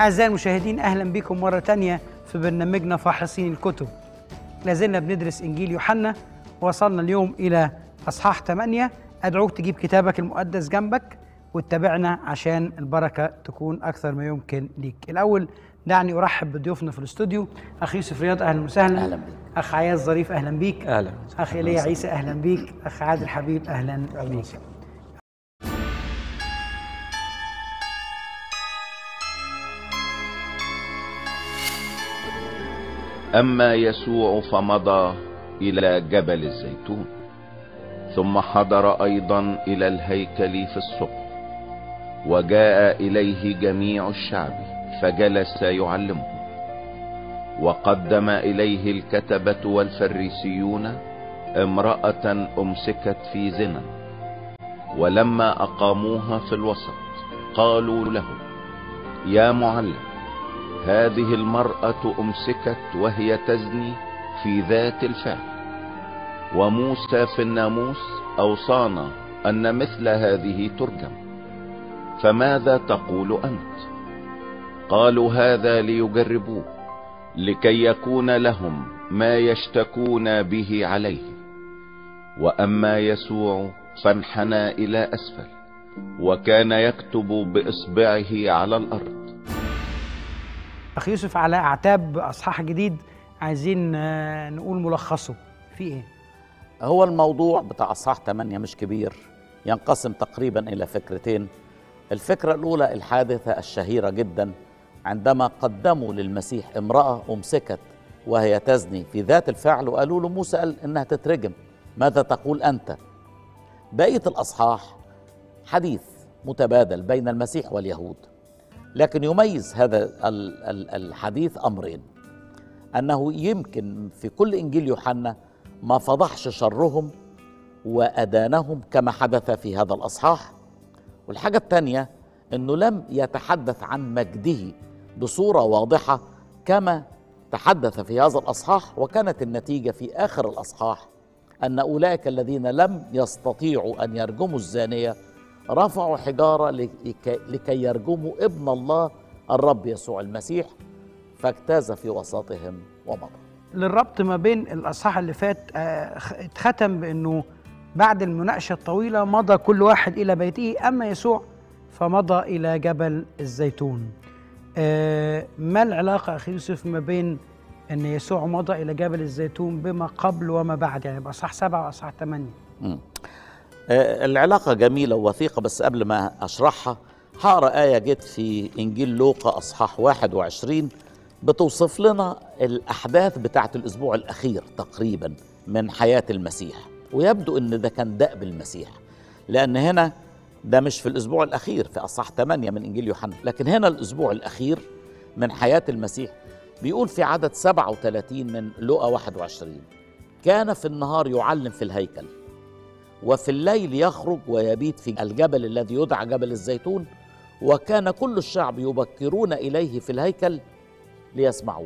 أعزائي المشاهدين أهلا بكم مرة تانية في برنامجنا فاحصين الكتب لازلنا بندرس إنجيل يوحنا وصلنا اليوم إلى أصحاح 8 أدعوك تجيب كتابك المقدس جنبك وتتابعنا عشان البركة تكون أكثر ما يمكن ليك الأول دعني أرحب بضيوفنا في الاستوديو أخ يوسف رياض أهلا وسهلا أهلا بيك. أخ عياز ظريف أهلا بيك اهلا أخ إيليا عيسى أهلا بيك أخ عادل حبيب أهلا بيك اما يسوع فمضى الى جبل الزيتون ثم حضر ايضا الى الهيكل في الصبح وجاء اليه جميع الشعب فجلس يعلمهم وقدم اليه الكتبه والفريسيون امراه امسكت في زنا ولما اقاموها في الوسط قالوا له يا معلم هذه المرأة أمسكت وهي تزني في ذات الفعل وموسى في الناموس أوصانا أن مثل هذه ترجم فماذا تقول أنت قالوا هذا ليجربوه لكي يكون لهم ما يشتكون به عليه وأما يسوع فانحنى إلى أسفل وكان يكتب بإصبعه على الأرض أخ يوسف على أعتاب أصحاح جديد عايزين آه، نقول ملخصه في إيه؟ هو الموضوع بتاع اصحاح 8 مش كبير ينقسم تقريبا الى فكرتين الفكره الاولى الحادثه الشهيره جدا عندما قدموا للمسيح امراه امسكت وهي تزني في ذات الفعل وقالوا له موسى قال انها تترجم ماذا تقول انت بقيه الاصحاح حديث متبادل بين المسيح واليهود لكن يميز هذا ال- ال- الحديث امرين انه يمكن في كل انجيل يوحنا ما فضحش شرهم وادانهم كما حدث في هذا الاصحاح والحاجه الثانيه انه لم يتحدث عن مجده بصوره واضحه كما تحدث في هذا الاصحاح وكانت النتيجه في اخر الاصحاح ان اولئك الذين لم يستطيعوا ان يرجموا الزانيه رفعوا حجاره لكي, لكي يرجموا ابن الله الرب يسوع المسيح فاجتاز في وسطهم ومضى للربط ما بين الأصحاح اللي فات آه، خ- اتختم بأنه بعد المناقشة الطويلة مضى كل واحد إلى بيته أما يسوع فمضى إلى جبل الزيتون آه، ما العلاقة أخي يوسف ما بين أن يسوع مضى إلى جبل الزيتون بما قبل وما بعد يعني بأصحاح سبعة وأصحاح ثمانية مم. آه، العلاقة جميلة ووثيقة بس قبل ما أشرحها هقرا آية جت في إنجيل لوقا أصحاح 21 بتوصف لنا الأحداث بتاعة الأسبوع الأخير تقريبا من حياة المسيح ويبدو إن ده كان دأب المسيح لأن هنا ده مش في الأسبوع الأخير في أصحاح 8 من إنجيل يوحنا لكن هنا الأسبوع الأخير من حياة المسيح بيقول في عدد 37 من لوقا 21 كان في النهار يعلم في الهيكل وفي الليل يخرج ويبيت في الجبل الذي يدعى جبل الزيتون وكان كل الشعب يبكرون اليه في الهيكل ليسمعوه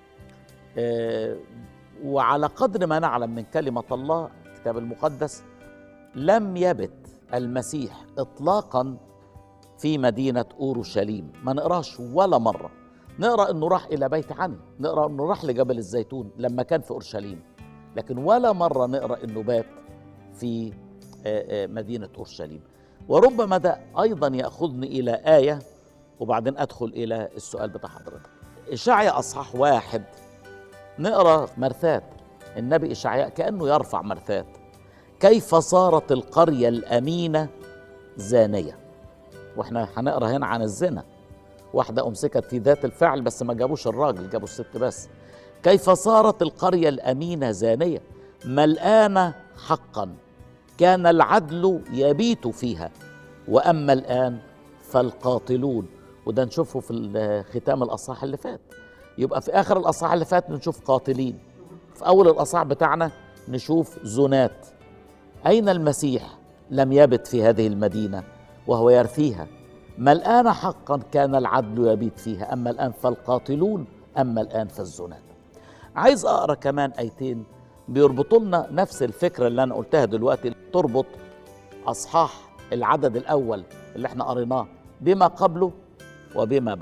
آه، وعلى قدر ما نعلم من كلمه الله الكتاب المقدس لم يبت المسيح اطلاقا في مدينه اورشليم ما نقراش ولا مره نقرا انه راح الى بيت عني نقرا انه راح لجبل الزيتون لما كان في اورشليم لكن ولا مره نقرا انه بات في آه، آه، مدينة أورشليم وربما ده أيضا يأخذني إلى آية وبعدين أدخل إلى السؤال بتاع حضرتك إشعيا أصحاح واحد نقرأ مرثات النبي إشعياء كأنه يرفع مرثات كيف صارت القرية الأمينة زانية واحنا هنقرا هنا عن الزنا واحدة أمسكت في ذات الفعل بس ما جابوش الراجل جابوا الست بس كيف صارت القرية الأمينة زانية ملآنة حقا كان العدل يبيت فيها واما الان فالقاتلون وده نشوفه في ال- ختام الاصحاح اللي فات يبقى في اخر الاصحاح اللي فات بنشوف قاتلين في اول الاصحاح بتاعنا نشوف زنات اين المسيح لم يبت في هذه المدينه وهو يرثيها ملآن حقا كان العدل يبيت فيها اما الان فالقاتلون اما الان فالزنات عايز اقرا كمان ايتين بيربطوا لنا نفس الفكره اللي انا قلتها دلوقتي تربط اصحاح العدد الاول اللي احنا قريناه بما قبله وبما بعده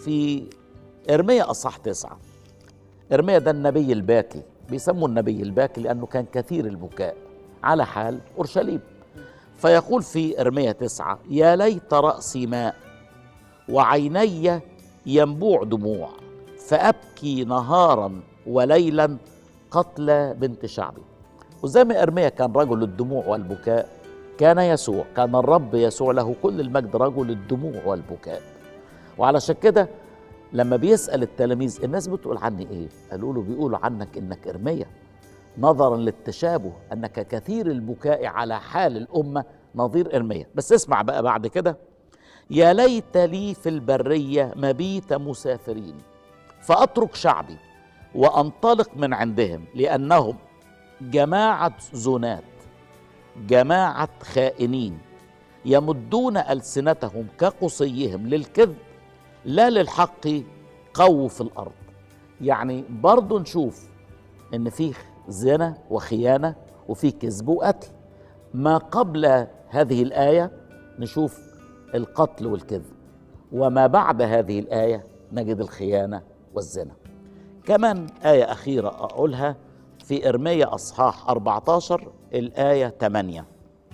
في إرميا أصح تسعة إرميا ده النبي الباكي بيسموا النبي الباكي لأنه كان كثير البكاء على حال أورشليم فيقول في إرميا تسعة يا ليت رأسي ماء وعيني ينبوع دموع فأبكي نهارا وليلا قتل بنت شعبي وزي ما إرميا كان رجل الدموع والبكاء كان يسوع كان الرب يسوع له كل المجد رجل الدموع والبكاء وعلشان كده لما بيسأل التلاميذ الناس بتقول عني ايه قالوا له بيقولوا عنك انك إرميا نظرا للتشابه انك كثير البكاء على حال الامه نظير ارميا بس اسمع بقى بعد كده يا ليت لي في البريه مبيت مسافرين فاترك شعبي وانطلق من عندهم لانهم جماعه زنات جماعه خائنين يمدون السنتهم كقصيهم للكذب لا للحق قو في الارض يعني برضو نشوف ان في زنا وخيانه وفي كذب وقتل ما قبل هذه الايه نشوف القتل والكذب وما بعد هذه الايه نجد الخيانه والزنا كمان ايه اخيره اقولها في ارميا اصحاح 14 الايه 8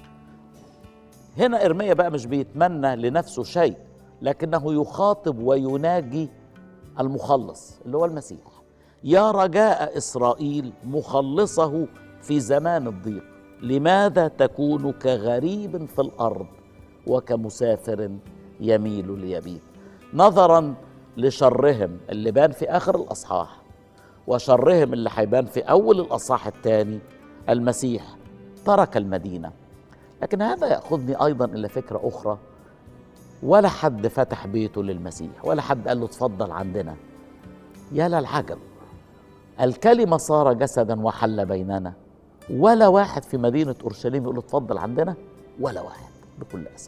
هنا ارميا بقى مش بيتمنى لنفسه شيء لكنه يخاطب ويناجي المخلص اللي هو المسيح يا رجاء اسرائيل مخلصه في زمان الضيق لماذا تكون كغريب في الارض وكمسافر يميل ليبيت نظرا لشرهم اللي بان في اخر الاصحاح وشرهم اللي هيبان في اول الاصحاح الثاني المسيح ترك المدينه لكن هذا ياخذني ايضا الى فكره اخرى ولا حد فتح بيته للمسيح ولا حد قال له اتفضل عندنا يا للعجب الكلمة صار جسدا وحل بيننا ولا واحد في مدينة أورشليم يقول له اتفضل عندنا ولا واحد بكل أسف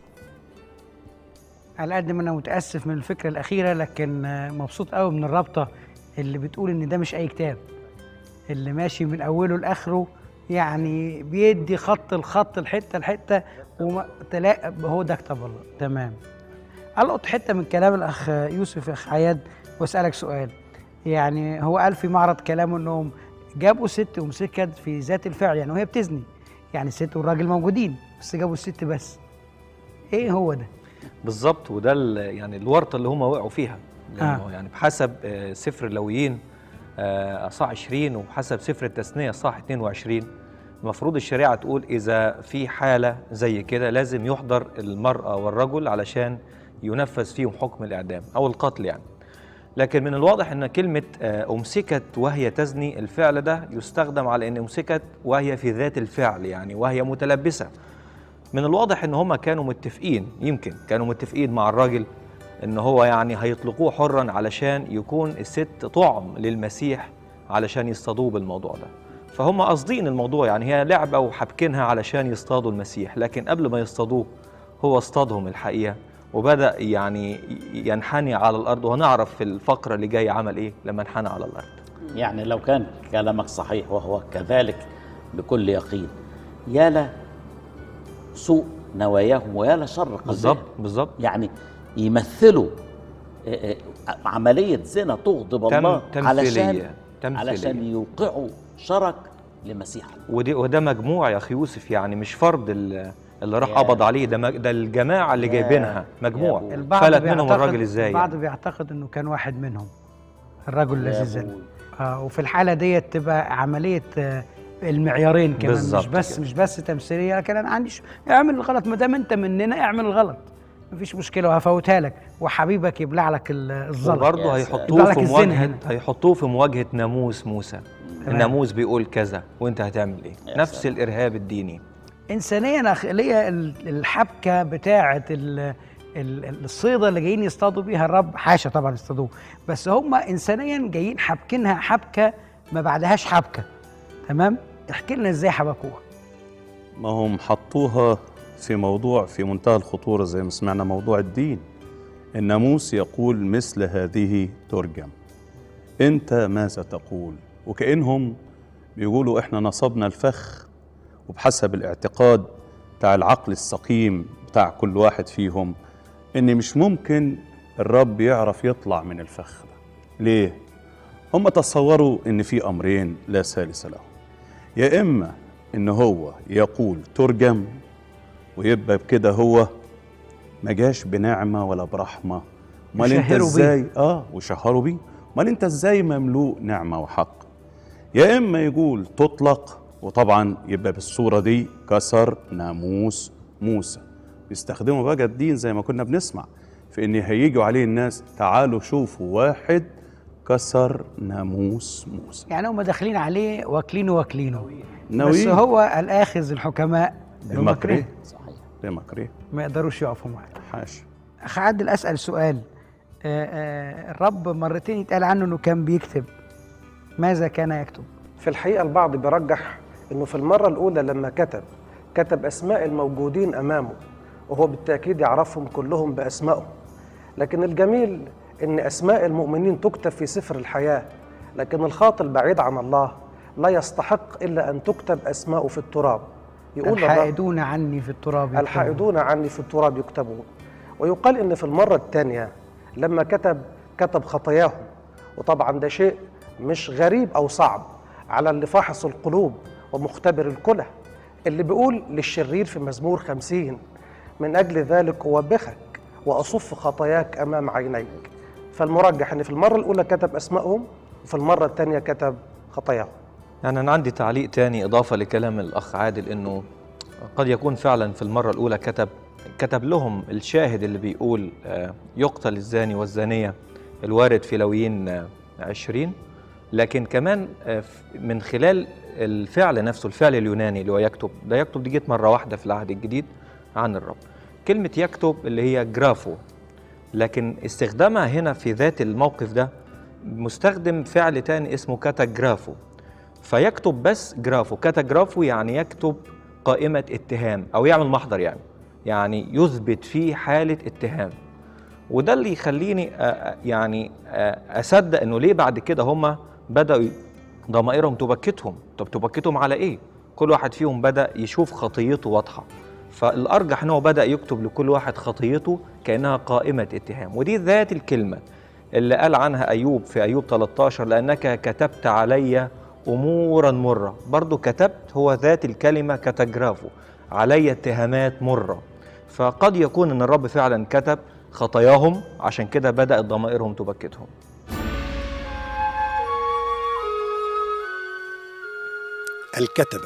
على قد ما انا متاسف من الفكره الاخيره لكن آه، مبسوط قوي من الرابطه اللي بتقول ان ده مش اي كتاب اللي ماشي من اوله لاخره يعني بيدي خط الخط الحته الحته وما تلاقي هو ده كتاب الله تمام القط حته من كلام الاخ يوسف اخ عياد واسالك سؤال يعني هو قال في معرض كلامه انهم جابوا ست ومسكت في ذات الفعل يعني وهي بتزني يعني الست والراجل موجودين بس جابوا الست بس ايه هو ده بالظبط وده ال- يعني الورطه اللي هم وقعوا فيها لانه آه. يعني بحسب آه، سفر اللويين آه، اصحاح 20 وبحسب سفر التثنيه اصحاح 22 المفروض الشريعه تقول اذا في حاله زي كده لازم يحضر المراه والرجل علشان ينفذ فيهم حكم الاعدام او القتل يعني لكن من الواضح ان كلمه آه، امسكت وهي تزني الفعل ده يستخدم على ان امسكت وهي في ذات الفعل يعني وهي متلبسه من الواضح ان هما كانوا متفقين يمكن كانوا متفقين مع الراجل ان هو يعني هيطلقوه حرا علشان يكون الست طعم للمسيح علشان يصطادوه بالموضوع ده فهم قاصدين الموضوع يعني هي لعبه وحابكينها علشان يصطادوا المسيح لكن قبل ما يصطادوه هو اصطادهم الحقيقه وبدا يعني ينحني على الارض وهنعرف في الفقره اللي جايه عمل ايه لما انحنى على الارض يعني لو كان كلامك صحيح وهو كذلك بكل يقين يا لا سوء نواياهم ويا لا شر قلبهم بالظبط بالظبط يعني يمثلوا آه، آه، عملية زنا تغضب تم- الله تمثيلية. علشان تمثيلية. علشان يوقعوا شرك لمسيح الله ودي وده مجموع يا اخي يوسف يعني مش فرد ال- اللي راح يا. قبض عليه ده مج- ده الجماعه اللي يا. جايبينها يا مجموع أبوي. البعض فلت منهم بيعتقد- الراجل ازاي البعض يعني. بيعتقد انه كان واحد منهم الرجل الذي يا زنى أبوي. آه وفي الحاله ديت تبقى عمليه آه المعيارين كمان مش بالظبط بس كده. مش بس تمثيليه لكن انا عندي ش- اعمل الغلط ما دام انت مننا اعمل الغلط مفيش مشكله وهفوتها لك وحبيبك يبلع لك ال- الزلط وبرضه يا هيحطوه سلام. في يبقى لك الزنا مواجهه هنا. هيحطوه في مواجهه ناموس موسى تمام. الناموس بيقول كذا وانت هتعمل ايه يا نفس سلام. الارهاب الديني انسانيا اخلاقيه ال- الحبكه بتاعه ال- ال- الصيده اللي جايين يصطادوا بيها الرب حاشا طبعا يصطادوه بس هم انسانيا جايين حابكينها حبكه ما بعدهاش حبكه تمام احكي لنا ازاي حبكوها ما هم حطوها في موضوع في منتهى الخطورة زي ما سمعنا موضوع الدين الناموس يقول مثل هذه ترجم أنت ماذا تقول وكأنهم بيقولوا إحنا نصبنا الفخ وبحسب الاعتقاد بتاع العقل السقيم بتاع كل واحد فيهم إن مش ممكن الرب يعرف يطلع من الفخ ده ليه هم تصوروا ان في امرين لا ثالث لهم يا اما ان هو يقول ترجم ويبقى بكده هو ما جاش بنعمه ولا برحمه امال انت يشهروا بيه. ازاي اه وشهروا بيه امال انت ازاي مملوء نعمه وحق يا اما يقول تطلق وطبعا يبقى بالصوره دي كسر ناموس موسى بيستخدموا بقى الدين زي ما كنا بنسمع في ان هيجوا عليه الناس تعالوا شوفوا واحد كسر ناموس موسى يعني هم داخلين عليه واكلينه واكلينه بس ناويين هو الاخذ الحكماء بمكره بمكره صحيح بمكره ما يقدروش يقفوا معاه حاشا اخ عادل اسال سؤال آه، آه، الرب مرتين يتقال عنه انه كان بيكتب ماذا كان يكتب في الحقيقة البعض بيرجح أنه في المرة الأولى لما كتب كتب أسماء الموجودين أمامه وهو بالتأكيد يعرفهم كلهم بأسمائهم لكن الجميل أن أسماء المؤمنين تكتب في سفر الحياة لكن الخاطئ البعيد عن الله لا يستحق إلا أن تكتب أسماءه في التراب يقول الرب الحائدون عني في التراب يكتبون. الحائدون عني في التراب يكتبون ويقال ان في المره الثانيه لما كتب كتب خطاياهم وطبعا ده شيء مش غريب او صعب على اللي فاحص القلوب ومختبر الكلى اللي بيقول للشرير في مزمور خمسين من اجل ذلك اوبخك واصف خطاياك امام عينيك فالمرجح ان في المره الاولى كتب اسمائهم وفي المره الثانيه كتب خطاياهم يعني أنا عندي تعليق تاني إضافة لكلام الأخ عادل إنه قد يكون فعلا في المرة الأولى كتب كتب لهم الشاهد اللي بيقول آه، يقتل الزاني والزانية الوارد في لويين آه، عشرين لكن كمان آه، ف- من خلال الفعل نفسه الفعل اليوناني اللي هو يكتب ده يكتب دي جت مرة واحدة في العهد الجديد عن الرب كلمة يكتب اللي هي جرافو لكن استخدامها هنا في ذات الموقف ده مستخدم فعل تاني اسمه كاتاجرافو فيكتب بس جرافو كاتاجرافو يعني يكتب قائمة اتهام أو يعمل محضر يعني يعني يثبت فيه حالة اتهام وده اللي يخليني أ- أ- يعني أ- أصدق إنه ليه بعد كده هم بدأوا ي- ضمائرهم تبكتهم طب تبكتهم على إيه؟ كل واحد فيهم بدأ يشوف خطيته واضحة فالأرجح إنه بدأ يكتب لكل واحد خطيته كأنها قائمة اتهام ودي ذات الكلمة اللي قال عنها أيوب في أيوب 13 لأنك كتبت علي أمورا مرة برضو كتبت هو ذات الكلمة كتجرافه علي اتهامات مرة فقد يكون أن الرب فعلا كتب خطاياهم عشان كده بدأت ضمائرهم تبكتهم الكتبة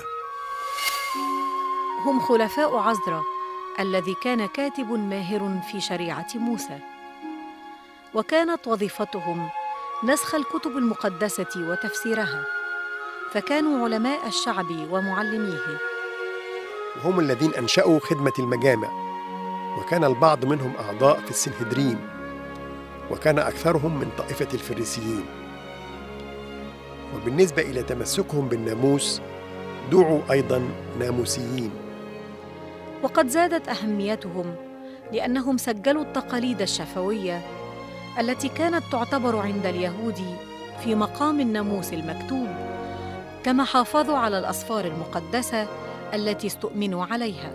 هم خلفاء عزرا الذي كان كاتب ماهر في شريعه موسى وكانت وظيفتهم نسخ الكتب المقدسه وتفسيرها فكانوا علماء الشعب ومعلميه وهم الذين أنشأوا خدمة المجامع وكان البعض منهم أعضاء في السنهدرين وكان أكثرهم من طائفة الفريسيين وبالنسبة إلى تمسكهم بالناموس دعوا أيضا ناموسيين وقد زادت اهميتهم لانهم سجلوا التقاليد الشفويه التي كانت تعتبر عند اليهود في مقام الناموس المكتوب كما حافظوا على الاصفار المقدسه التي استؤمنوا عليها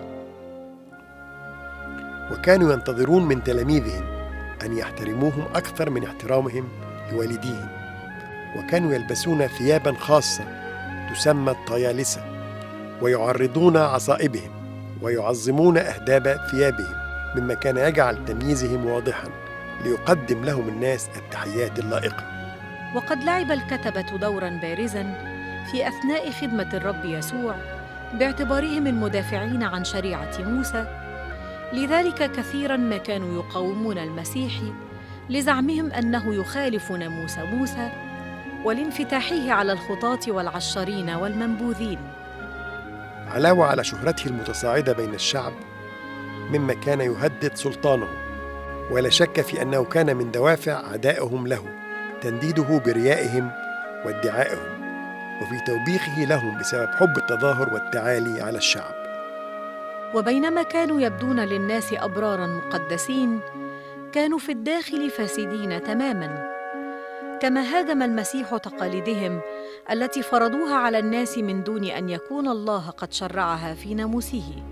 وكانوا ينتظرون من تلاميذهم أن يحترموهم أكثر من احترامهم لوالديهم وكانوا يلبسون ثيابا خاصة تسمى الطيالسة ويعرضون عصائبهم ويعظمون أهداب ثيابهم مما كان يجعل تمييزهم واضحا ليقدم لهم الناس التحيات اللائقة وقد لعب الكتبه دورا بارزا في اثناء خدمه الرب يسوع باعتبارهم المدافعين عن شريعه موسى لذلك كثيرا ما كانوا يقاومون المسيح لزعمهم انه يخالف ناموس موسى ولانفتاحه على الخطاه والعشارين والمنبوذين علاوة على شهرته المتصاعدة بين الشعب مما كان يهدد سلطانه ولا شك في أنه كان من دوافع عدائهم له تنديده بريائهم وادعائهم وفي توبيخه لهم بسبب حب التظاهر والتعالي على الشعب وبينما كانوا يبدون للناس ابرارا مقدسين كانوا في الداخل فاسدين تماما كما هاجم المسيح تقاليدهم التي فرضوها على الناس من دون ان يكون الله قد شرعها في ناموسه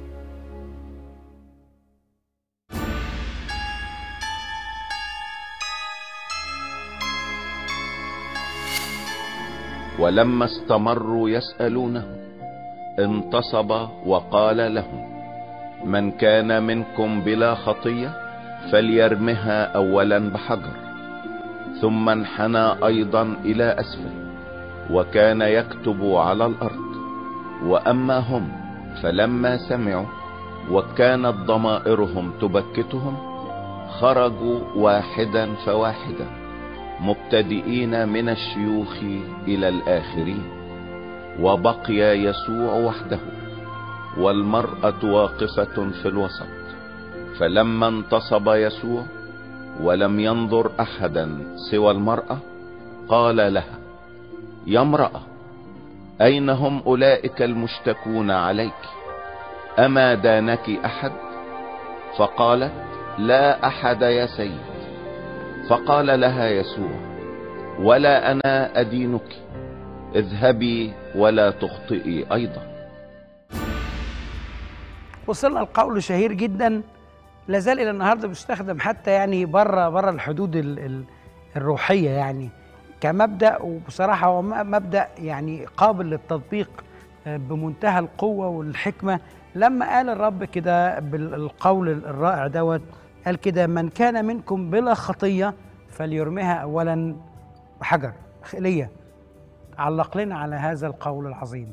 ولما استمروا يسألونه انتصب وقال لهم من كان منكم بلا خطية فليرمها اولا بحجر ثم انحنى ايضا الى اسفل وكان يكتب على الارض واما هم فلما سمعوا وكانت ضمائرهم تبكتهم خرجوا واحدا فواحدا مبتدئين من الشيوخ الى الاخرين وبقي يسوع وحده والمرأة واقفة في الوسط فلما انتصب يسوع ولم ينظر احدا سوى المرأة قال لها يا امرأة اين هم اولئك المشتكون عليك اما دانك احد فقالت لا احد يا سيد فقال لها يسوع ولا انا ادينك اذهبي ولا تخطئي ايضا وصلنا لقول شهير جدا لا زال الى النهارده بيستخدم حتى يعني بره بره الحدود ال ال الروحيه يعني كمبدا وبصراحه هو م- مبدا يعني قابل للتطبيق آه، بمنتهى القوه والحكمه لما قال الرب كده بالقول الرائع دوت قال كده من كان منكم بلا خطيه فليرمها اولا بحجر خليه علق لنا على هذا القول العظيم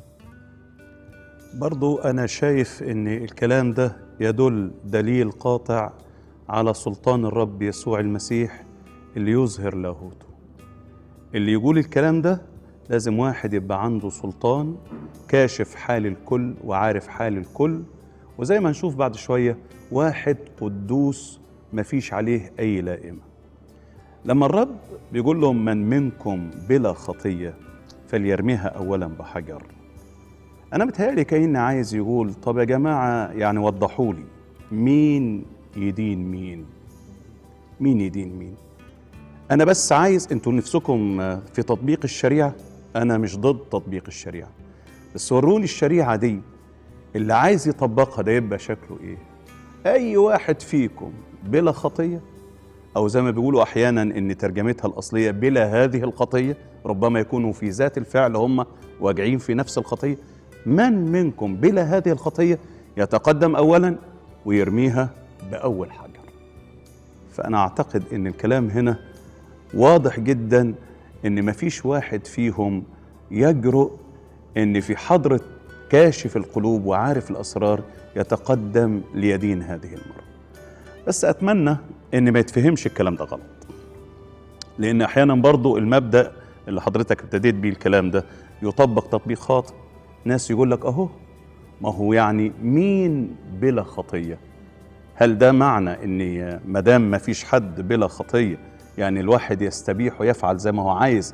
برضو أنا شايف إن الكلام ده يدل دليل قاطع على سلطان الرب يسوع المسيح اللي يظهر لاهوته اللي يقول الكلام ده لازم واحد يبقى عنده سلطان كاشف حال الكل وعارف حال الكل وزي ما نشوف بعد شوية واحد قدوس مفيش عليه أي لائمة لما الرب بيقول لهم من منكم بلا خطية فليرميها أولا بحجر أنا متهيألي كأن عايز يقول طب يا جماعة يعني وضحوا لي مين يدين مين مين يدين مين أنا بس عايز أنتوا نفسكم في تطبيق الشريعة أنا مش ضد تطبيق الشريعة بس وروني الشريعة دي اللي عايز يطبقها ده يبقى شكله إيه أي واحد فيكم بلا خطية أو زي ما بيقولوا أحيانا إن ترجمتها الأصلية بلا هذه الخطية ربما يكونوا في ذات الفعل هم واجعين في نفس الخطية من منكم بلا هذه الخطية يتقدم أولا ويرميها بأول حجر فأنا أعتقد إن الكلام هنا واضح جدا إن مفيش واحد فيهم يجرؤ إن في حضرة كاشف القلوب وعارف الأسرار يتقدم ليدين هذه المرة بس أتمنى إن ما يتفهمش الكلام ده غلط لأن أحيانا برضو المبدأ اللي حضرتك ابتديت بيه الكلام ده يطبق تطبيق خاطئ ناس يقول لك أهو ما هو يعني مين بلا خطية هل ده معنى ان ما دام ما فيش حد بلا خطيه يعني الواحد يستبيح ويفعل زي ما هو عايز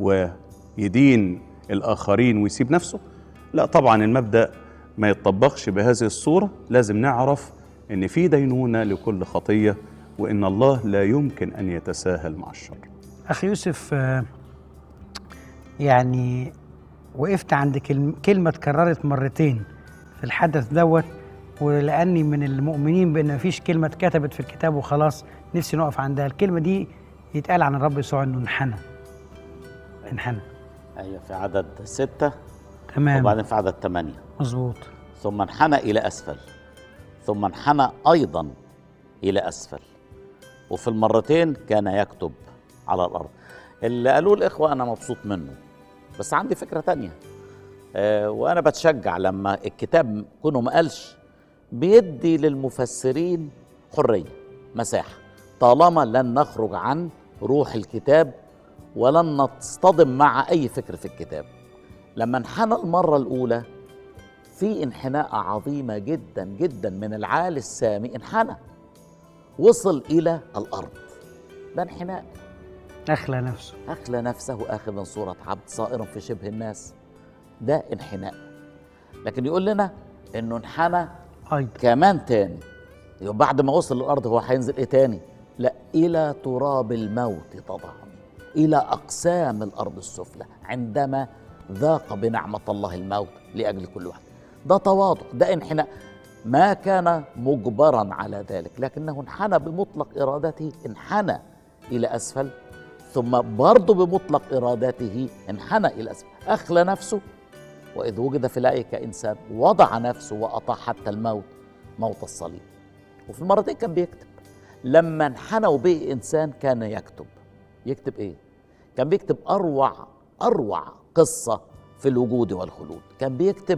ويدين الاخرين ويسيب نفسه لا طبعا المبدا ما يتطبقش بهذه الصوره لازم نعرف ان في دينونه لكل خطيه وان الله لا يمكن ان يتساهل مع الشر أخي يوسف آه، يعني وقفت عند كلم- كلمة اتكررت مرتين في الحدث دوت ولأني من المؤمنين بأن مفيش كلمة اتكتبت في الكتاب وخلاص نفسي نقف عندها الكلمة دي يتقال عن الرب يسوع أنه انحنى انحنى أيوة في عدد ستة تمام وبعدين في عدد ثمانية مظبوط ثم انحنى إلى أسفل ثم انحنى أيضا إلى أسفل وفي المرتين كان يكتب على الأرض اللي قالوه الإخوة أنا مبسوط منه بس عندي فكرة تانية آه وأنا بتشجع لما الكتاب كونه ما قالش بيدي للمفسرين حرية مساحة طالما لن نخرج عن روح الكتاب ولن نصطدم مع أي فكر في الكتاب لما انحنى المرة الأولى في انحناء عظيمة جدا جدا من العالي السامي انحنى وصل إلى الأرض ده انحناء أخلى نفسه أخلى نفسه آخذا صورة عبد صائر في شبه الناس ده انحناء لكن يقول لنا إنه انحنى أيضا كمان تاني يبقى بعد ما وصل للأرض هو هينزل إيه تاني؟ لا إلى تراب الموت تضعني إلى أقسام الأرض السفلى عندما ذاق بنعمة الله الموت لأجل كل واحد ده تواضع ده انحناء ما كان مجبرا على ذلك لكنه انحنى بمطلق إرادته انحنى إلى أسفل ثم برضه بمطلق إرادته انحنى إلى الأسفل أخلى نفسه وإذ وجد في الآية كإنسان وضع نفسه وأطاع حتى الموت موت الصليب وفي المرتين كان بيكتب لما انحنى وبقي إنسان كان يكتب يكتب إيه؟ كان بيكتب أروع أروع قصة في الوجود والخلود كان بيكتب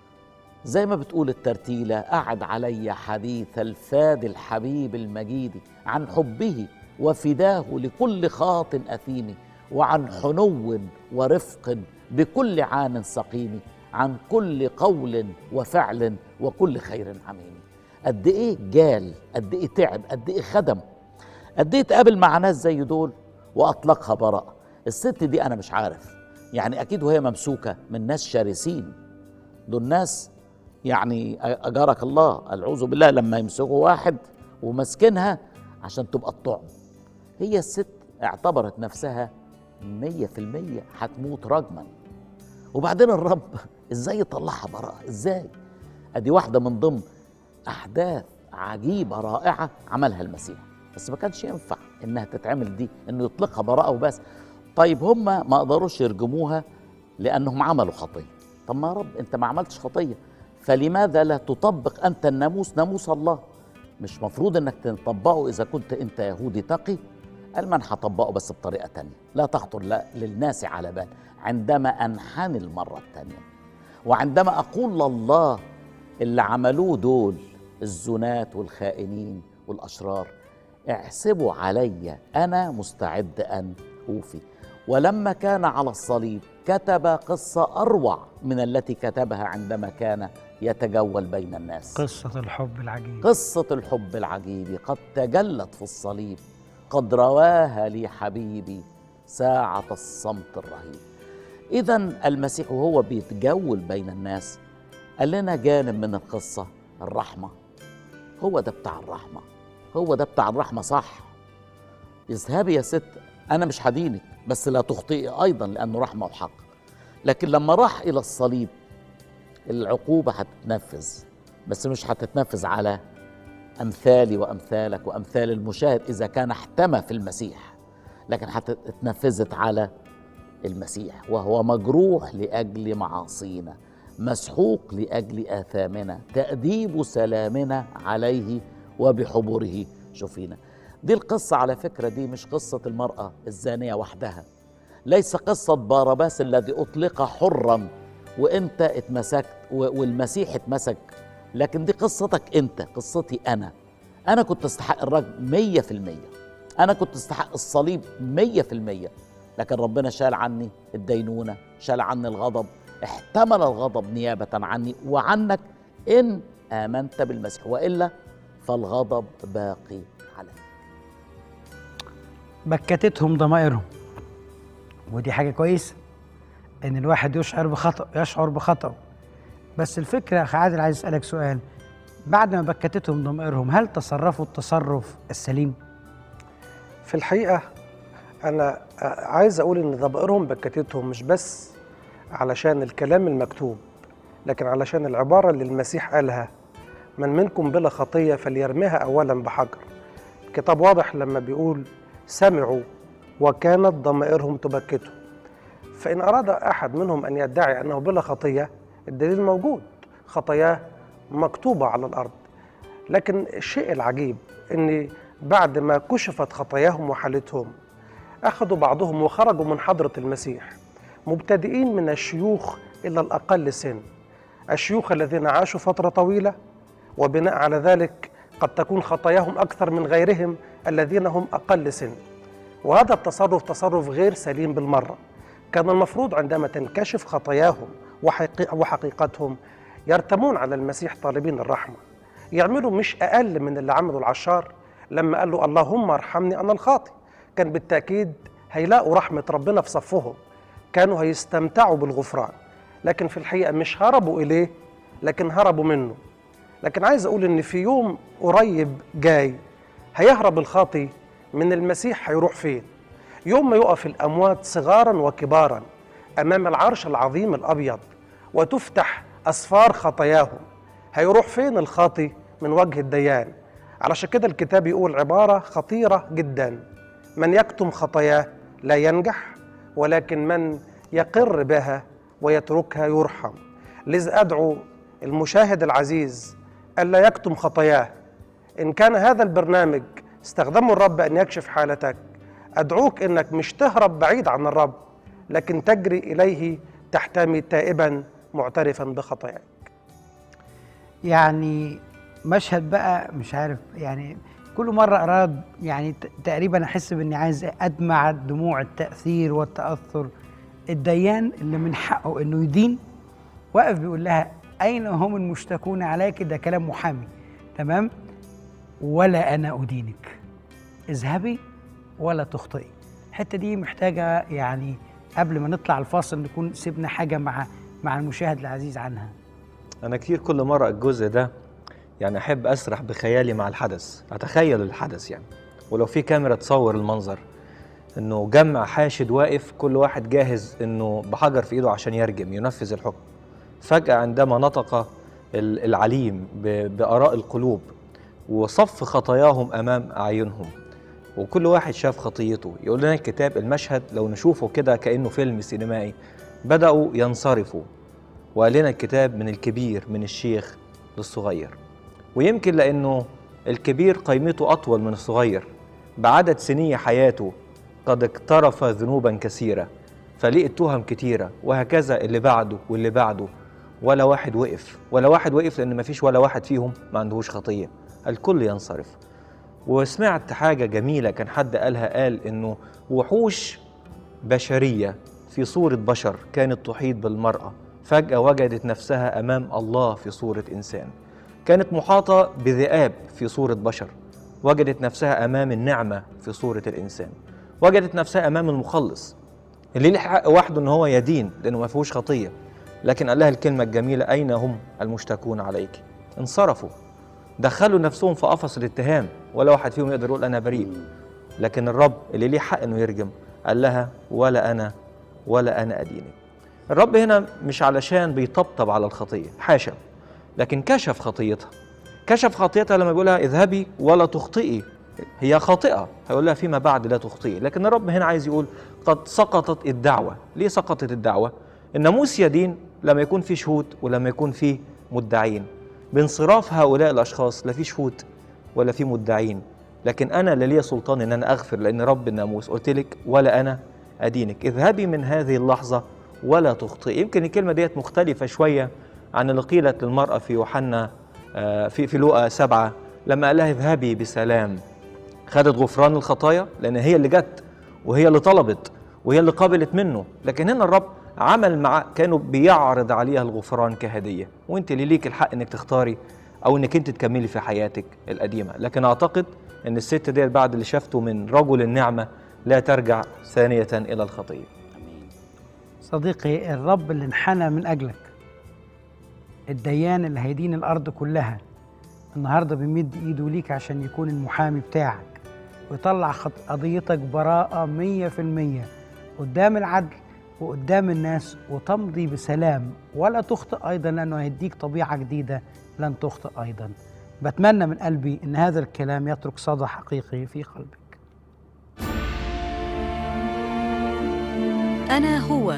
زي ما بتقول الترتيلة أعد علي حديث الفاد الحبيب المجيد عن حبه وفداه لكل خاط أثيم وعن حنو ورفق بكل عان سقيم عن كل قول وفعل وكل خير عميم قد ايه جال قد ايه تعب قد ايه خدم قد ايه اتقابل مع ناس زي دول واطلقها براءه الست دي انا مش عارف يعني اكيد وهي ممسوكه من ناس شرسين دول ناس يعني اجارك الله العوذ بالله لما يمسكوا واحد ومسكنها عشان تبقى الطعم هي الست اعتبرت نفسها مية في المية هتموت رجما وبعدين الرب ازاي يطلعها براءة ازاي ادي واحدة من ضمن احداث عجيبة رائعة عملها المسيح بس ما كانش ينفع انها تتعمل دي انه يطلقها براءة وبس طيب هم ما قدروش يرجموها لانهم عملوا خطية طب ما يا رب انت ما عملتش خطية فلماذا لا تطبق انت الناموس ناموس الله مش مفروض انك تطبقه اذا كنت انت يهودي تقي قال من هطبقه بس بطريقه تانية لا تخطر لا للناس على بال عندما انحني المره التانية وعندما اقول لله اللي عملوه دول الزنات والخائنين والاشرار احسبوا علي انا مستعد ان اوفي ولما كان على الصليب كتب قصه اروع من التي كتبها عندما كان يتجول بين الناس قصة الحب العجيب قصة الحب العجيب قد تجلت في الصليب قد رواها لي حبيبي ساعة الصمت الرهيب إذا المسيح وهو بيتجول بين الناس قال لنا جانب من القصة الرحمة هو ده بتاع الرحمة هو ده بتاع الرحمة صح اذهبي يا ست أنا مش هدينك بس لا تخطئي أيضا لأنه رحمة وحق لكن لما راح إلى الصليب العقوبة هتتنفذ بس مش هتتنفذ على أمثالي وأمثالك وأمثال المشاهد إذا كان احتمى في المسيح لكن هتتنفذت على المسيح وهو مجروح لأجل معاصينا مسحوق لأجل آثامنا تأديب سلامنا عليه وبحبره شوفينا دي القصة على فكرة دي مش قصة المرأة الزانية وحدها ليس قصة بارباس الذي أطلق حرا وانت اتمسكت والمسيح اتمسك لكن دي قصتك انت قصتي انا انا كنت استحق الرجم مية في المية انا كنت استحق الصليب مية في المية لكن ربنا شال عني الدينونة شال عني الغضب احتمل الغضب نيابة عني وعنك إن آمنت بالمسيح وإلا فالغضب باقي عليك بكتتهم ضمائرهم ودي حاجة كويسة ان الواحد يشعر بخطأ يشعر بخطأ بس الفكرة يا اخي عادل عايز اسألك سؤال بعد ما بكتتهم ضمائرهم هل تصرفوا التصرف السليم؟ في الحقيقة أنا عايز أقول إن ضمائرهم بكتتهم مش بس علشان الكلام المكتوب لكن علشان العبارة اللي المسيح قالها من منكم بلا خطية فليرميها أولا بحجر الكتاب واضح لما بيقول سمعوا وكانت ضمائرهم تبكتهم فإن أراد أحد منهم أن يدعي أنه بلا خطية الدليل موجود خطاياه مكتوبة على الأرض لكن الشيء العجيب أن بعد ما كشفت خطاياهم وحالتهم أخذوا بعضهم وخرجوا من حضرة المسيح مبتدئين من الشيوخ إلى الأقل سن الشيوخ الذين عاشوا فترة طويلة وبناء على ذلك قد تكون خطاياهم أكثر من غيرهم الذين هم أقل سن وهذا التصرف تصرف غير سليم بالمرة كان المفروض عندما تنكشف خطاياهم وحقيقتهم يرتمون على المسيح طالبين الرحمة يعملوا مش أقل من اللي عمله العشار لما قال له اللهم ارحمني أنا الخاطئ كان بالتأكيد هيلاقوا رحمة ربنا في صفهم كانوا هيستمتعوا بالغفران لكن في الحقيقة مش هربوا إليه لكن هربوا منه لكن عايز أقول إن في يوم قريب جاي هيهرب الخاطي من المسيح هيروح فين يوم ما يقف الأموات صغارا وكبارا أمام العرش العظيم الأبيض وتفتح أسفار خطاياهم هيروح فين الخاطي من وجه الديان علشان كده الكتاب يقول عبارة خطيرة جدا من يكتم خطاياه لا ينجح ولكن من يقر بها ويتركها يرحم لذا أدعو المشاهد العزيز ألا يكتم خطاياه إن كان هذا البرنامج استخدمه الرب أن يكشف حالتك أدعوك إنك مش تهرب بعيد عن الرب لكن تجري إليه تحتمي تائبا معترفا بخطاياك يعني مشهد بقى مش عارف يعني كل مرة أراد يعني ت- تقريبا أحس بإني عايز أدمع دموع التأثير والتأثر الديان اللي من حقه إنه يدين واقف بيقول لها أين هم المشتكون عليك ده كلام محامي تمام ولا أنا أدينك اذهبي ولا تخطئي الحتة دي محتاجة يعني قبل ما نطلع الفاصل نكون سيبنا حاجة مع مع المشاهد العزيز عنها أنا كتير كل مرة الجزء ده يعني أحب أسرح بخيالي مع الحدث أتخيل الحدث يعني ولو في كاميرا تصور المنظر إنه جمع حاشد واقف كل واحد جاهز إنه بحجر في إيده عشان يرجم ينفذ الحكم فجأة عندما نطق ال- العليم ب- بآراء القلوب وصف خطاياهم أمام أعينهم وكل واحد شاف خطيته يقول لنا الكتاب المشهد لو نشوفه كده كأنه فيلم سينمائي بدأوا ينصرفوا وقال لنا الكتاب من الكبير من الشيخ للصغير ويمكن لأنه الكبير قيمته أطول من الصغير بعدد سني حياته قد اقترف ذنوبا كثيرة فلقي تهم كتيرة وهكذا اللي بعده واللي بعده ولا واحد وقف ولا واحد وقف لأن مفيش ولا واحد فيهم ما عندهوش خطية الكل ينصرف وسمعت حاجة جميلة كان حد قالها قال إنه وحوش بشرية في صورة بشر كانت تحيط بالمرأة فجأة وجدت نفسها أمام الله في صورة إنسان كانت محاطة بذئاب في صورة بشر وجدت نفسها أمام النعمة في صورة الإنسان وجدت نفسها أمام المخلص اللي له حق وحده إن هو يدين لأنه ما فيهوش خطية لكن قال لها الكلمة الجميلة أين هم المشتكون عليك انصرفوا دخلوا نفسهم في قفص الاتهام ولا واحد فيهم يقدر يقول أنا بريء لكن الرب اللي ليه حق إنه يرجم قال لها ولا أنا ولا أنا أدينك الرب هنا مش علشان بيطبطب على الخطية حاشا لكن كشف خطيتها كشف خطيتها لما بيقولها اذهبي ولا تخطئي هي خاطئة هيقول لها فيما بعد لا تخطئي لكن الرب هنا عايز يقول قد سقطت الدعوة ليه سقطت الدعوة الناموس يدين لما يكون في شهود ولما يكون في مدعين بانصراف هؤلاء الأشخاص لا في شهود ولا في مدعين لكن أنا اللي ليا سلطان إن أنا أغفر لأن رب الناموس قلت لك ولا أنا أدينك اذهبي من هذه اللحظة ولا تخطئي يمكن الكلمة ديت مختلفة شوية عن اللي قيلت للمرأة في يوحنا آه، في في لوقا سبعة لما قال لها اذهبي بسلام خدت غفران الخطايا لأن هي اللي جت وهي اللي طلبت وهي اللي قبلت منه لكن هنا الرب عمل مع كانوا بيعرض عليها الغفران كهدية وانت اللي ليك الحق انك تختاري او انك انت تكملي في حياتك القديمة لكن اعتقد ان الست ديت بعد اللي شافته من رجل النعمة لا ترجع ثانية الى الخطية صديقي الرب اللي انحنى من أجلك الديان اللي هيدين الأرض كلها النهاردة بيمد إيده ليك عشان يكون المحامي بتاعك ويطلع خط قضيتك براءة مية في المية قدام العدل وقدام الناس وتمضي بسلام ولا تخطئ أيضا لأنه هيديك طبيعة جديدة لن تخطئ أيضا بتمنى من قلبي أن هذا الكلام يترك صدى حقيقي في قلبك أنا هو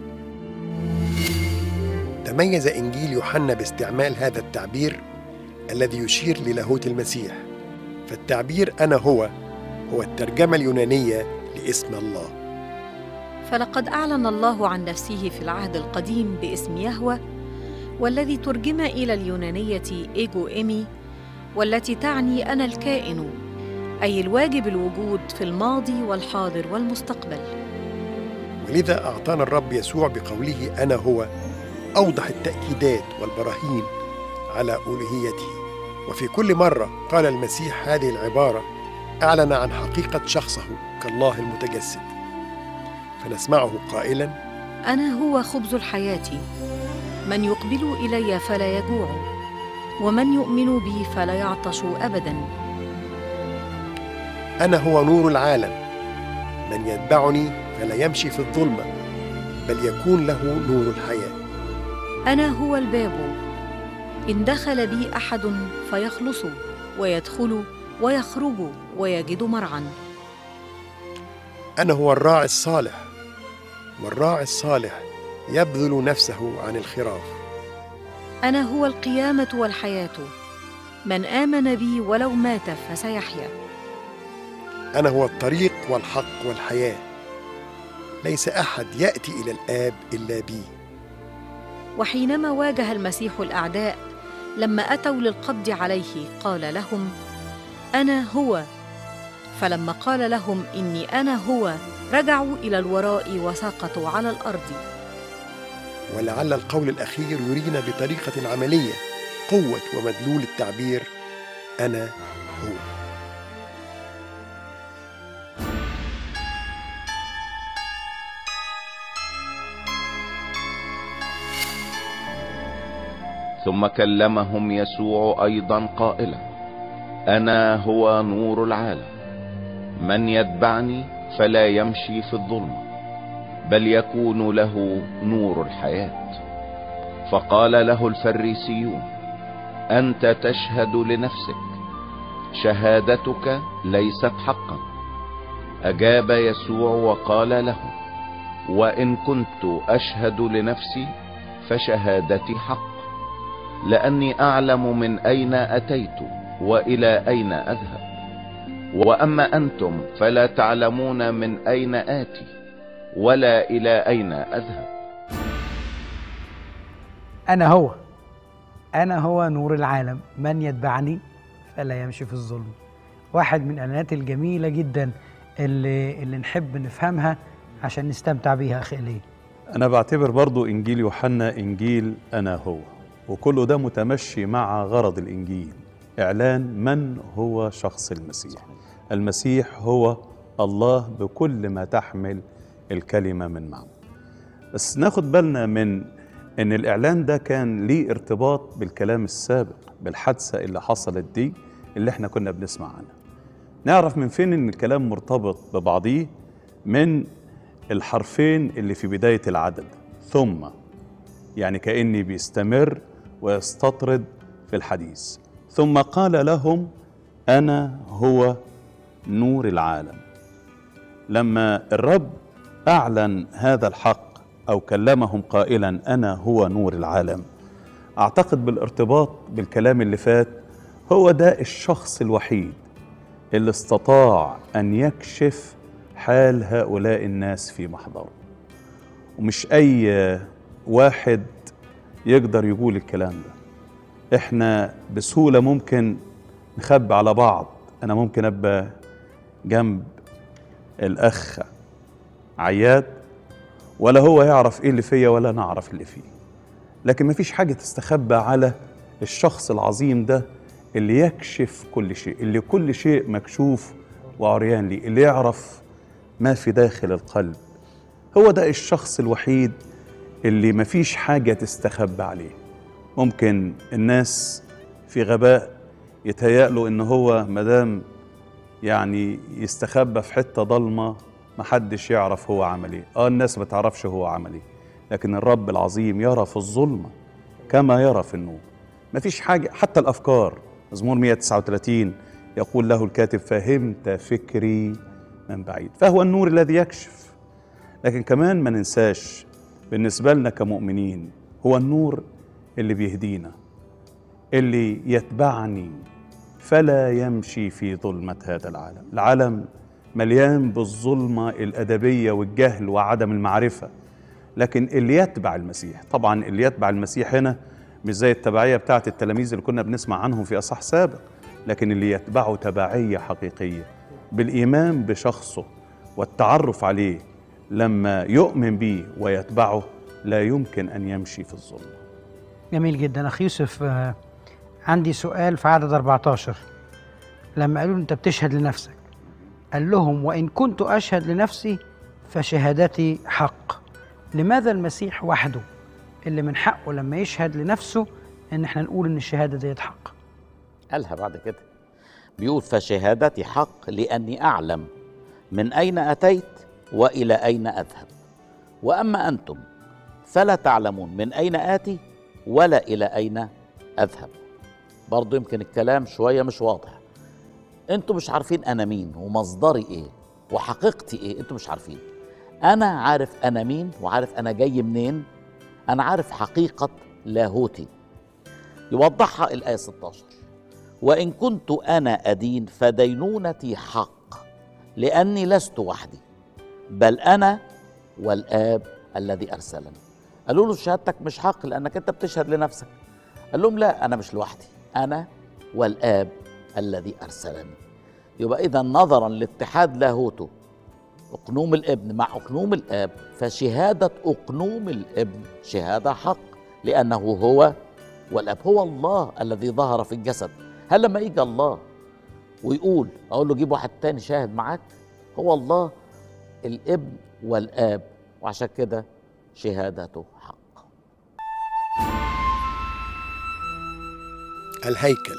تميز إنجيل يوحنا باستعمال هذا التعبير الذي يشير للاهوت المسيح فالتعبير أنا هو هو الترجمة اليونانية لاسم الله فلقد أعلن الله عن نفسه في العهد القديم باسم يهوه والذي ترجم إلى اليونانية إيجو إيمي والتي تعني أنا الكائن أي الواجب الوجود في الماضي والحاضر والمستقبل ولذا أعطانا الرب يسوع بقوله أنا هو أوضح التأكيدات والبراهين على ألوهيته وفي كل مرة قال المسيح هذه العبارة أعلن عن حقيقة شخصه كالله المتجسد فنسمعه قائلا أنا هو خبز الحياة من يقبل إلي فلا يجوع ومن يؤمن بي فلا يعطش أبدا أنا هو نور العالم من يتبعني فلا يمشي في الظلمة بل يكون له نور الحياة أنا هو الباب إن دخل بي أحد فيخلص ويدخل ويخرج ويجد مرعا أنا هو الراعي الصالح والراعي الصالح يبذل نفسه عن الخراف انا هو القيامه والحياه من امن بي ولو مات فسيحيا أنا هو الطريق والحق والحياة ليس أحد يأتي إلى الآب إلا بي وحينما واجه المسيح الاعداء لما اتوا للقبض عليه قال لهم انا هو فلما قال لهم اني انا هو رجعوا الى الوراء وسقطوا على الارض ولعل القول الأخير يرينا بطريقة عملية قوة ومدلول التعبير أنا هو ثم كلمهم يسوع ايضا قائلا انا هو نور العالم من يتبعني فلا يمشي في الظلمه بل يكون له نور الحياه فقال له الفريسيون انت تشهد لنفسك شهادتك ليست حقا اجاب يسوع وقال له وان كنت اشهد لنفسي فشهادتي حق لاني اعلم من اين اتيت والى اين اذهب واما انتم فلا تعلمون من اين اتي ولا الى اين اذهب أنا هو أنا هو نور العالم من يتبعني فلا يمشي في الظلم واحد من الإعلانات الجميلة جدا اللي, اللي نحب نفهمها عشان نستمتع بيها أخي إليه أنا بعتبر برضو إنجيل يوحنا إنجيل أنا هو وكله ده متمشي مع غرض الإنجيل إعلان من هو شخص المسيح المسيح هو الله بكل ما تحمل الكلمة من معنى بس ناخد بالنا من ان الاعلان ده كان ليه ارتباط بالكلام السابق بالحادثه اللي حصلت دي اللي احنا كنا بنسمع عنها نعرف من فين ان الكلام مرتبط ببعضيه من الحرفين اللي في بدايه العدد ثم يعني كاني بيستمر ويستطرد في الحديث ثم قال لهم انا هو نور العالم لما الرب اعلن هذا الحق او كلمهم قائلا انا هو نور العالم اعتقد بالارتباط بالكلام اللي فات هو ده الشخص الوحيد اللي استطاع ان يكشف حال هؤلاء الناس في محضره ومش اي واحد يقدر يقول الكلام ده احنا بسهوله ممكن نخبي على بعض انا ممكن ابقى جنب الاخ عياد ولا هو يعرف ايه اللي فيا ولا انا اعرف اللي فيه لكن مفيش حاجه تستخبى على الشخص العظيم ده اللي يكشف كل شيء اللي كل شيء مكشوف وعريان ليه اللي يعرف ما في داخل القلب هو ده الشخص الوحيد اللي مفيش حاجه تستخبى عليه ممكن الناس في غباء يتهيأ ان هو مدام يعني يستخبى في حته ضلمه محدش يعرف هو عمل ايه اه الناس ما تعرفش هو عمل ايه لكن الرب العظيم يرى في الظلمه كما يرى في النور مفيش حاجه حتى الافكار مزمور 139 يقول له الكاتب فهمت فكري من بعيد فهو النور الذي يكشف لكن كمان ما ننساش بالنسبه لنا كمؤمنين هو النور اللي بيهدينا اللي يتبعني فلا يمشي في ظلمه هذا العالم العالم مليان بالظلمة الأدبية والجهل وعدم المعرفة لكن اللي يتبع المسيح طبعا اللي يتبع المسيح هنا مش زي التبعية بتاعت التلاميذ اللي كنا بنسمع عنهم في أصح سابق لكن اللي يتبعه تبعية حقيقية بالإيمان بشخصه والتعرف عليه لما يؤمن به ويتبعه لا يمكن أن يمشي في الظلم جميل جدا أخي يوسف آه، عندي سؤال في عدد 14 لما قالوا له أنت بتشهد لنفسك قال لهم وإن كنت أشهد لنفسي فشهادتي حق لماذا المسيح وحده اللي من حقه لما يشهد لنفسه إن احنا نقول إن الشهادة ديت حق قالها بعد كده بيقول فشهادتي حق لأني أعلم من أين أتيت وإلى أين أذهب وأما أنتم فلا تعلمون من أين آتي ولا إلى أين أذهب برضو يمكن الكلام شوية مش واضح انتوا مش عارفين أنا مين ومصدري إيه وحقيقتي ايه انتوا مش عارفين انا عارف انا مين وعارف انا جاي منين انا عارف حقيقه لاهوتي يوضحها الايه 16 وان كنت انا ادين فدينونتي حق لاني لست وحدي بل انا والاب الذي ارسلني قالوا له شهادتك مش حق لانك انت بتشهد لنفسك قال لهم لا انا مش لوحدي انا والاب الذي ارسلني يبقى اذا نظرا لاتحاد لاهوته اقنوم الابن مع اقنوم الاب فشهاده اقنوم الابن شهاده حق لانه هو والاب هو الله الذي ظهر في الجسد هل لما يجي الله ويقول اقول له جيب واحد تاني شاهد معاك هو الله الابن والاب وعشان كده شهادته حق الهيكل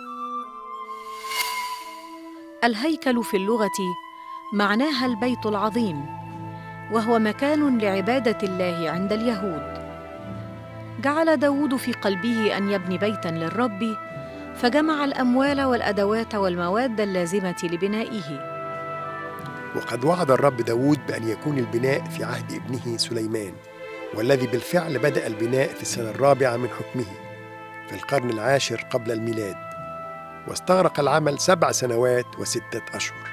الهيكل في اللغه معناها البيت العظيم وهو مكان لعباده الله عند اليهود جعل داود في قلبه ان يبني بيتا للرب فجمع الاموال والادوات والمواد اللازمه لبنائه وقد وعد الرب داود بأن يكون البناء في عهد ابنه سليمان والذي بالفعل بدأ البناء في السنة الرابعة من حكمه في القرن العاشر قبل الميلاد واستغرق العمل سبع سنوات وستة أشهر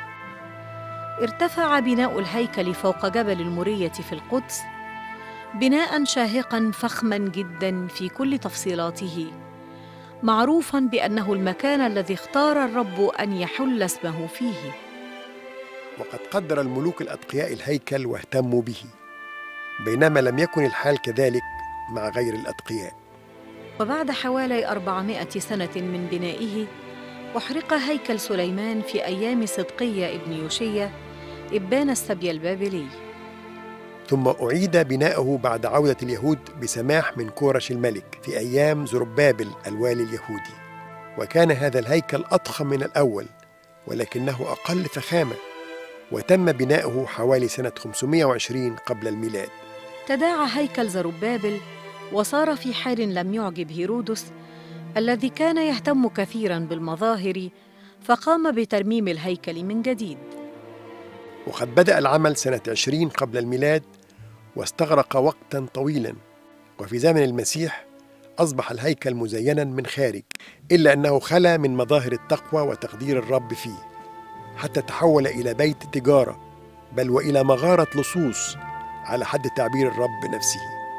ارتفع بناء الهيكل فوق جبل الموريه في القدس بناء شاهقا فخما جدا في كل تفصيلاته معروفا بانه المكان الذي اختار الرب ان يحل اسمه فيه وقد قدر الملوك الأتقياء الهيكل واهتموا به بينما لم يكن الحال كذلك مع غير الأتقياء وبعد حوالي أربعمائة سنة من بنائه أحرق هيكل سليمان في أيام صدقية ابن يوشية إبان السبي البابلي ثم أعيد بناؤه بعد عودة اليهود بسماح من كورش الملك في أيام زربابل الوالي اليهودي وكان هذا الهيكل أضخم من الأول ولكنه أقل فخامة وتم بناؤه حوالي سنة 520 قبل الميلاد تداعى هيكل زربابل وصار في حال لم يعجب هيرودس الذي كان يهتم كثيرا بالمظاهر فقام بترميم الهيكل من جديد وقد بدأ العمل سنة 20 قبل الميلاد واستغرق وقتا طويلا وفي زمن المسيح أصبح الهيكل مزينا من خارج إلا أنه خلا من مظاهر التقوى وتقدير الرب فيه حتى تحول إلى بيت تجارة بل وإلى مغارة لصوص على حد تعبير الرب نفسه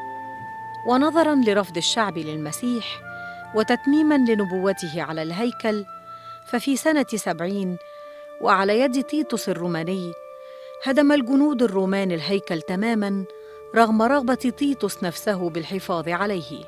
ونظرا لرفض الشعب للمسيح وتتميما لنبوته على الهيكل ففي سنة سبعين وعلى يد تيتوس الروماني هدم الجنود الرومان الهيكل تماما رغم رغبة تيتوس نفسه بالحفاظ عليه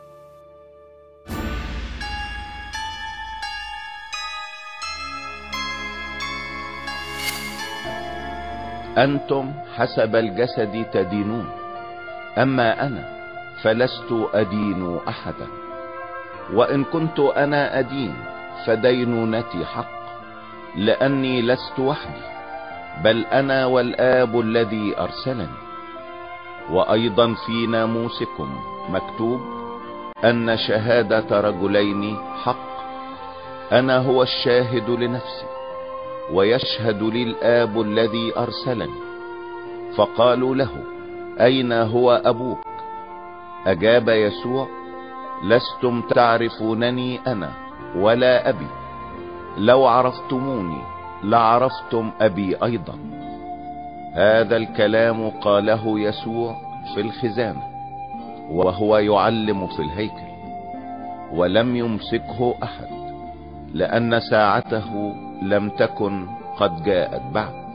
انتم حسب الجسد تدينون اما انا فلست ادين احدا وان كنت انا ادين فدينونتي حق لاني لست وحدي بل انا والاب الذي ارسلني وايضا في ناموسكم مكتوب ان شهاده رجلين حق انا هو الشاهد لنفسي ويشهد لي الاب الذي ارسلني فقالوا له اين هو ابوك اجاب يسوع لستم تعرفونني انا ولا ابي لو عرفتموني لعرفتم ابي ايضا هذا الكلام قاله يسوع في الخزانه وهو يعلم في الهيكل ولم يمسكه احد لان ساعته لم تكن قد جاءت بعد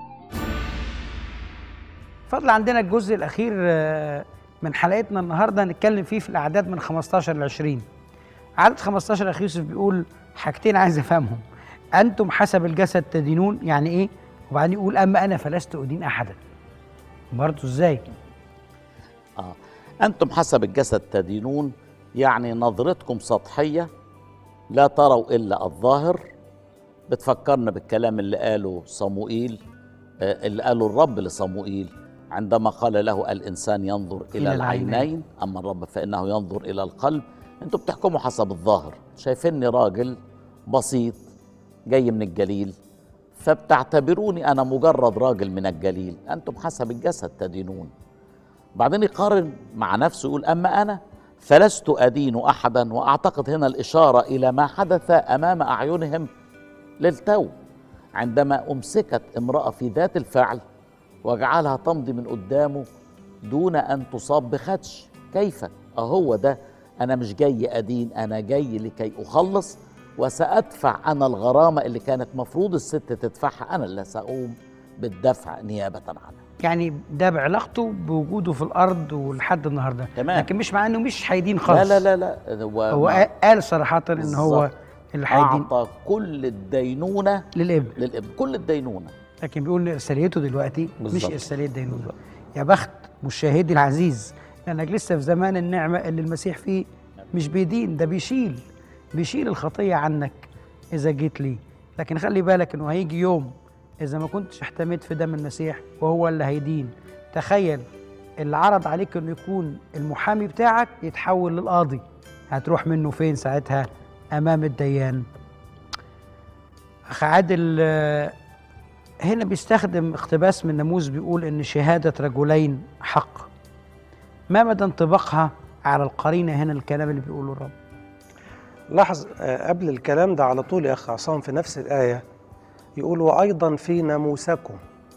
فضل عندنا الجزء الأخير آه، من حلقتنا النهارده هنتكلم فيه في الأعداد من 15 ل 20 عدد 15 أخي يوسف بيقول حاجتين عايز أفهمهم أنتم حسب الجسد تدينون يعني إيه؟ وبعدين يقول أما أنا فلست أدين أحدا برضه إزاي؟ آه. أنتم حسب الجسد تدينون يعني نظرتكم سطحية لا تروا إلا الظاهر بتفكرنا بالكلام اللي قاله صموئيل آه، اللي قاله الرب لصموئيل عندما قال له الإنسان ينظر إلى, إلى العينين. العينين. أما الرب فإنه ينظر إلى القلب أنتم بتحكموا حسب الظاهر شايفيني راجل بسيط جاي من الجليل فبتعتبروني انا مجرد راجل من الجليل انتم حسب الجسد تدينون بعدين يقارن مع نفسه يقول اما انا فلست ادين احدا واعتقد هنا الاشاره الى ما حدث امام اعينهم للتو عندما امسكت امراه في ذات الفعل وجعلها تمضي من قدامه دون ان تصاب بخدش كيف اهو ده انا مش جاي ادين انا جاي لكي اخلص وسادفع انا الغرامه اللي كانت مفروض الست تدفعها انا اللي ساقوم بالدفع نيابه عنها يعني ده بعلاقته بوجوده في الارض ولحد النهارده تمام. لكن مش مع انه مش هيدين لا خالص لا لا لا هو, هو مع- قال صراحه ان هو بالظبط. اللي هيدين اعطى كل الدينونه للابن للابن كل الدينونه لكن بيقول ان ارساليته دلوقتي مش بالظبط. ارساليه دينونه يا بخت مشاهدي العزيز لانك لسه في زمان النعمه اللي المسيح فيه مش بيدين ده بيشيل بيشيل الخطيه عنك اذا جيت لي لكن خلي بالك انه هيجي يوم اذا ما كنتش احتميت في دم المسيح وهو اللي هيدين تخيل اللي عرض عليك انه يكون المحامي بتاعك يتحول للقاضي هتروح منه فين ساعتها امام الديان اخ عادل آه، هنا بيستخدم اقتباس من ناموس بيقول ان شهاده رجلين حق ما مدى انطباقها على القرينه هنا الكلام اللي بيقوله الرب لاحظ آه، قبل الكلام ده على طول يا اخ عصام في نفس الايه يقول وايضا في ناموسكم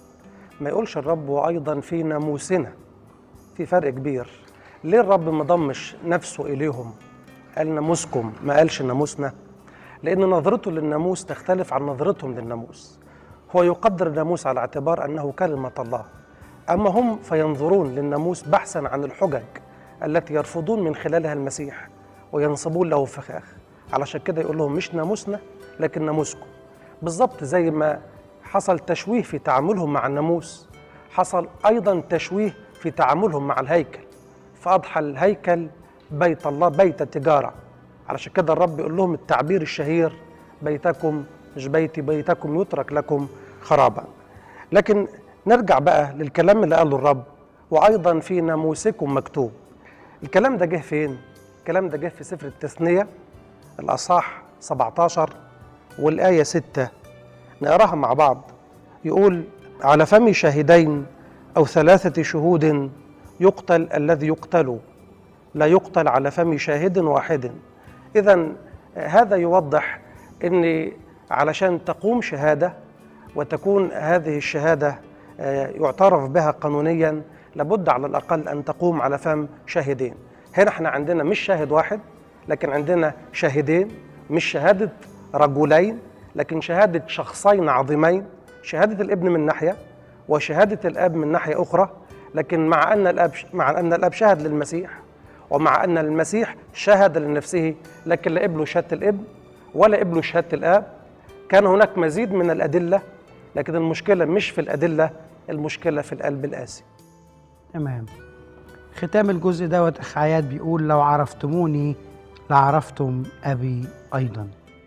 ما يقولش الرب وايضا في ناموسنا في فرق كبير ليه الرب ما ضمش نفسه اليهم قال ناموسكم ما قالش ناموسنا لان نظرته للناموس تختلف عن نظرتهم للناموس هو يقدر الناموس على اعتبار انه كلمه الله اما هم فينظرون للناموس بحثا عن الحجج التي يرفضون من خلالها المسيح وينصبون له فخاخ علشان كده يقول لهم مش ناموسنا لكن ناموسكم بالظبط زي ما حصل تشويه في تعاملهم مع الناموس حصل ايضا تشويه في تعاملهم مع الهيكل فاضحى الهيكل بيت الله بيت تجاره علشان كده الرب يقول لهم التعبير الشهير بيتكم مش بيتي بيتكم يترك لكم خرابا لكن نرجع بقى للكلام اللي قاله الرب وايضا في ناموسكم مكتوب الكلام ده جه فين الكلام ده جه في سفر التثنيه الاصحاح 17 والايه 6 نقراها مع بعض يقول على فم شاهدين او ثلاثه شهود يقتل الذي يقتل لا يقتل على فم شاهد واحد اذا هذا يوضح ان علشان تقوم شهاده وتكون هذه الشهاده آه، يعترف بها قانونيا لابد على الاقل ان تقوم على فم شاهدين هنا احنا عندنا مش شاهد واحد لكن عندنا شاهدين مش شهاده رجلين لكن شهاده شخصين عظيمين شهاده الابن من ناحيه وشهاده الاب من ناحيه اخرى لكن مع ان الاب مع ان الاب شهد للمسيح ومع ان المسيح شهد لنفسه لكن لا قبلوا شهاده الابن ولا قبلوا شهاده الاب كان هناك مزيد من الادله لكن المشكله مش في الادله المشكله في القلب القاسي تمام ختام الجزء دوت اخ عياد بيقول لو عرفتموني لعرفتم ابي ايضا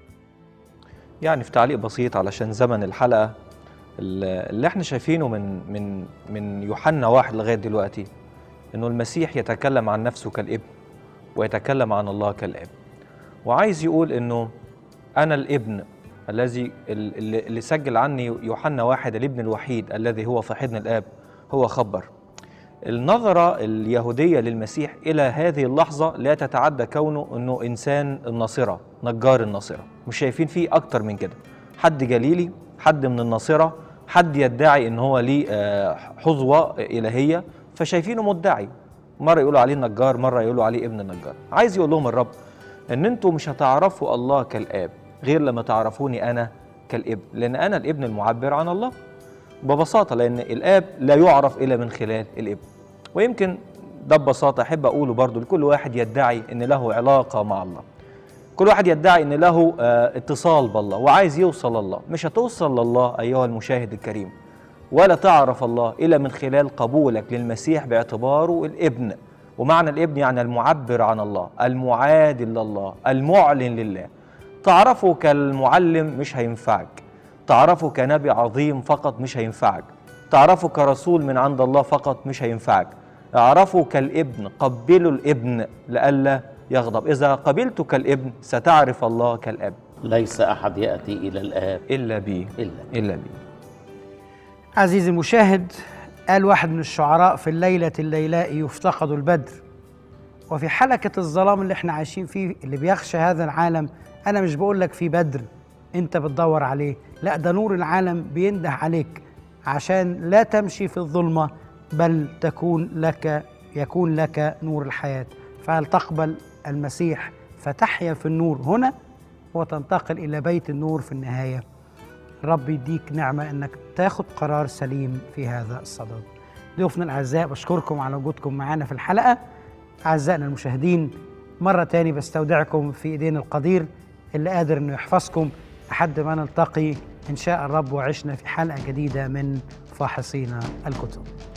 يعني في تعليق بسيط علشان زمن الحلقه اللي احنا شايفينه من من من يوحنا واحد لغايه دلوقتي انه المسيح يتكلم عن نفسه كالابن ويتكلم عن الله كالاب وعايز يقول انه انا الابن الذي اللي اللي سجل عني يوحنا واحد الابن الوحيد الذي هو في حضن الاب هو خبر النظرة اليهودية للمسيح إلى هذه اللحظة لا تتعدى كونه أنه إنسان الناصرة نجار الناصرة مش شايفين فيه أكتر من كده حد جليلي حد من الناصرة حد يدعي أن هو ليه آه، حظوة إلهية فشايفينه مدعي مرة يقولوا عليه نجار مرة يقولوا عليه ابن النجار عايز يقول لهم الرب أن أنتوا مش هتعرفوا الله كالآب غير لما تعرفوني أنا كالابن لأن أنا الابن المعبر عن الله ببساطة لأن الآب لا يعرف إلا من خلال الابن ويمكن ده ببساطة أحب أقوله برضو لكل واحد يدعي إن له علاقة مع الله كل واحد يدعي إن له آه، اتصال بالله وعايز يوصل لله مش هتوصل لله أيها المشاهد الكريم ولا تعرف الله إلا من خلال قبولك للمسيح باعتباره الابن ومعنى الابن يعني المعبر عن الله المعادل لله المعلن لله تعرفه كالمعلم مش هينفعك تعرفه كنبي عظيم فقط مش هينفعك تعرفه كرسول من عند الله فقط مش هينفعك اعرفه كالابن قبلوا الابن لئلا يغضب إذا قبلت كالابن ستعرف الله كالأب ليس أحد يأتي إلى الآب إلا بي إلا إلا بي عزيزي المشاهد قال واحد من الشعراء في الليلة الليلاء يفتقد البدر وفي حلقة الظلام اللي احنا عايشين فيه اللي بيخشى هذا العالم أنا مش بقول لك في بدر أنت بتدور عليه لا ده نور العالم بينده عليك عشان لا تمشي في الظلمة بل تكون لك يكون لك نور الحياة فهل تقبل المسيح فتحيا في النور هنا وتنتقل إلى بيت النور في النهاية رب يديك نعمة انك تاخد قرار سليم في هذا الصدد ضيوفنا الاعزاء بشكركم على وجودكم معنا في الحلقة اعزائنا المشاهدين مرة تاني بستودعكم في ايدين القدير اللي قادر انه يحفظكم لحد ما نلتقي ان شاء الرب وعشنا في حلقة جديدة من فاحصين الكتب